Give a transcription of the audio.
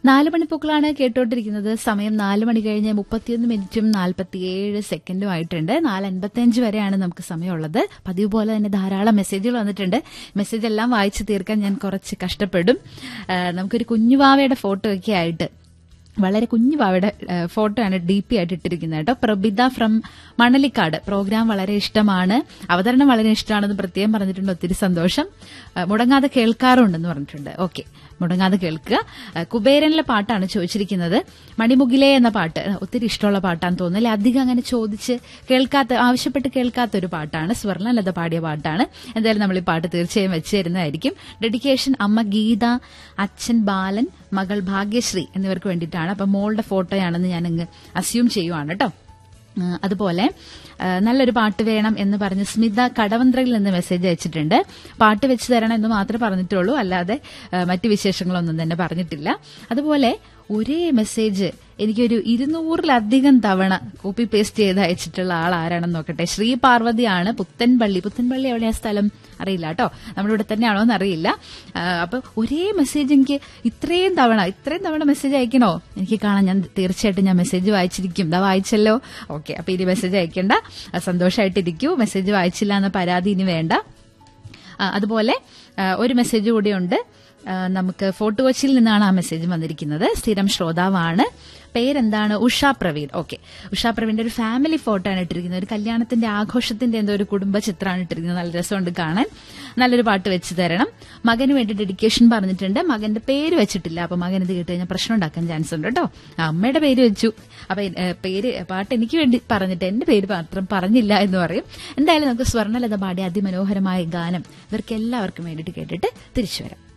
നാല് മണിപ്പൂക്കളാണ് കേട്ടോണ്ടിരിക്കുന്നത് സമയം നാല് മണി കഴിഞ്ഞ് മുപ്പത്തിയൊന്ന് മിനിറ്റും നാൽപ്പത്തിയേഴ് സെക്കൻഡും ആയിട്ടുണ്ട് നാല് അൻപത്തിയഞ്ച് വരെയാണ് നമുക്ക് സമയമുള്ളത് പതിവ് പോലെ തന്നെ ധാരാളം മെസ്സേജുകൾ വന്നിട്ടുണ്ട് മെസ്സേജ് എല്ലാം വായിച്ചു തീർക്കാൻ ഞാൻ കുറച്ച് കഷ്ടപ്പെടും ആ, നമുക്കൊരു കുഞ്ഞുവാവയുടെ ഫോട്ടോ ഒക്കെ ആയിട്ട് വളരെ കുഞ്ഞു പാവയുടെ ഫോട്ടോ ആണ് ഡി പി ആയിട്ട് ഇട്ടിരിക്കുന്നത് കേട്ടോ പ്രബിത ഫ്രം മണലിക്കാട് പ്രോഗ്രാം വളരെ ഇഷ്ടമാണ് അവതരണം വളരെ ഇഷ്ടമാണെന്ന് പ്രത്യേകം പറഞ്ഞിട്ടുണ്ട് ഒത്തിരി സന്തോഷം ആ, മുടങ്ങാതെ കേൾക്കാറുണ്ടെന്ന് പറഞ്ഞിട്ടുണ്ട് ഓക്കെ മുടങ്ങാതെ കേൾക്കുക ആ, കുബേരനിലെ പാട്ടാണ് ചോദിച്ചിരിക്കുന്നത് മണിമുകിലേ എന്ന പാട്ട് ആ, ഒത്തിരി ഇഷ്ടമുള്ള പാട്ടാന്ന് തോന്നുന്നു അല്ലെ അധികം അങ്ങനെ ചോദിച്ച് കേൾക്കാത്ത ആവശ്യപ്പെട്ട് കേൾക്കാത്ത ഒരു പാട്ടാണ് സ്വർണ്ണലത പാടിയ പാട്ടാണ് എന്തായാലും നമ്മൾ ഈ പാട്ട് തീർച്ചയായും വെച്ച് തരുന്നതായിരിക്കും ഡെഡിക്കേഷൻ അമ്മ ഗീത അച്ഛൻ ബാലൻ മകൾ ഭാഗ്യശ്രീ എന്നിവർക്ക് വേണ്ടിയിട്ടാണ് അപ്പൊ മോളുടെ ഫോട്ടോയാണെന്ന് ഞാൻ അങ്ങ് അസ്യൂം ചെയ്യുവാണ് കേട്ടോ ആ, അതുപോലെ ആ, നല്ലൊരു പാട്ട് വേണം എന്ന് പറഞ്ഞ് സ്മിത കടവന്ത്രയിൽ നിന്ന് മെസ്സേജ് അയച്ചിട്ടുണ്ട് പാട്ട് വെച്ച് തരണം എന്ന് മാത്രമേ പറഞ്ഞിട്ടുള്ളൂ അല്ലാതെ ആ, മറ്റു വിശേഷങ്ങളൊന്നും തന്നെ പറഞ്ഞിട്ടില്ല അതുപോലെ ഒരേ മെസ്സേജ് എനിക്കൊരു ഇരുന്നൂറിലധികം തവണ കോപ്പി പേസ്റ്റ് ചെയ്ത് അയച്ചിട്ടുള്ള ആൾ ആരാണെന്ന് നോക്കട്ടെ ശ്രീ പാർവതിയാണ് പുത്തൻപള്ളി പുത്തൻപള്ളി എവിടെയാ സ്ഥലം അറിയില്ല കേട്ടോ നമ്മുടെ ഇവിടെ തന്നെയാണോ എന്ന് അറിയില്ല ആ, അപ്പൊ ഒരേ മെസ്സേജ് എനിക്ക് ഇത്രയും തവണ ഇത്രയും തവണ മെസ്സേജ് അയക്കണോ എനിക്ക് കാണാം ഞാൻ തീർച്ചയായിട്ടും ഞാൻ മെസ്സേജ് വായിച്ചിരിക്കും ഇതാ വായിച്ചല്ലോ ഓക്കെ അപ്പൊ ഇനി മെസ്സേജ് അയക്കേണ്ട ആ, സന്തോഷമായിട്ടിരിക്കൂ മെസ്സേജ് വായിച്ചില്ല എന്ന പരാതി ഇനി വേണ്ട ആ, അതുപോലെ ആ, ഒരു മെസ്സേജ് കൂടിയുണ്ട് ആ, നമുക്ക് ഫോർട്ട് കൊച്ചിയിൽ നിന്നാണ് ആ മെസ്സേജ് വന്നിരിക്കുന്നത് സ്ഥിരം ശ്രോതാവാണ് പേരെന്താണ് ഉഷ പ്രവീൺ ഓക്കെ ഉഷ പ്രവീണിന്റെ ഒരു ഫാമിലി ഫോട്ടോ ആണ് ഇട്ടിരിക്കുന്നത് ഒരു കല്യാണത്തിന്റെ ആഘോഷത്തിന്റെ എന്തോ ഒരു കുടുംബ ചിത്രമാണ് ഇട്ടിരിക്കുന്നത് നല്ല രസമുണ്ട് കാണാൻ നല്ലൊരു പാട്ട് വെച്ച് തരണം മകന് വേണ്ടി ഡെഡിക്കേഷൻ പറഞ്ഞിട്ടുണ്ട് മകന്റെ പേര് വെച്ചിട്ടില്ല അപ്പൊ മകൻ ഇത് കേട്ട് കഴിഞ്ഞാൽ പ്രശ്നം ഉണ്ടാക്കാൻ ചാൻസ് ഉണ്ട് കേട്ടോ അമ്മയുടെ പേര് വെച്ചു അപ്പൊ ഏ, പേര് പാട്ട് എനിക്ക് വേണ്ടി പറഞ്ഞിട്ട് എന്റെ പേര് മാത്രം പറഞ്ഞില്ല എന്ന് പറയും എന്തായാലും നമുക്ക് സ്വർണ്ണലത പാടിയ അതിമനോഹരമായ ഗാനം ഇവർക്ക് എല്ലാവർക്കും വേണ്ടിയിട്ട് കേട്ടിട്ട് തിരിച്ചു വരാം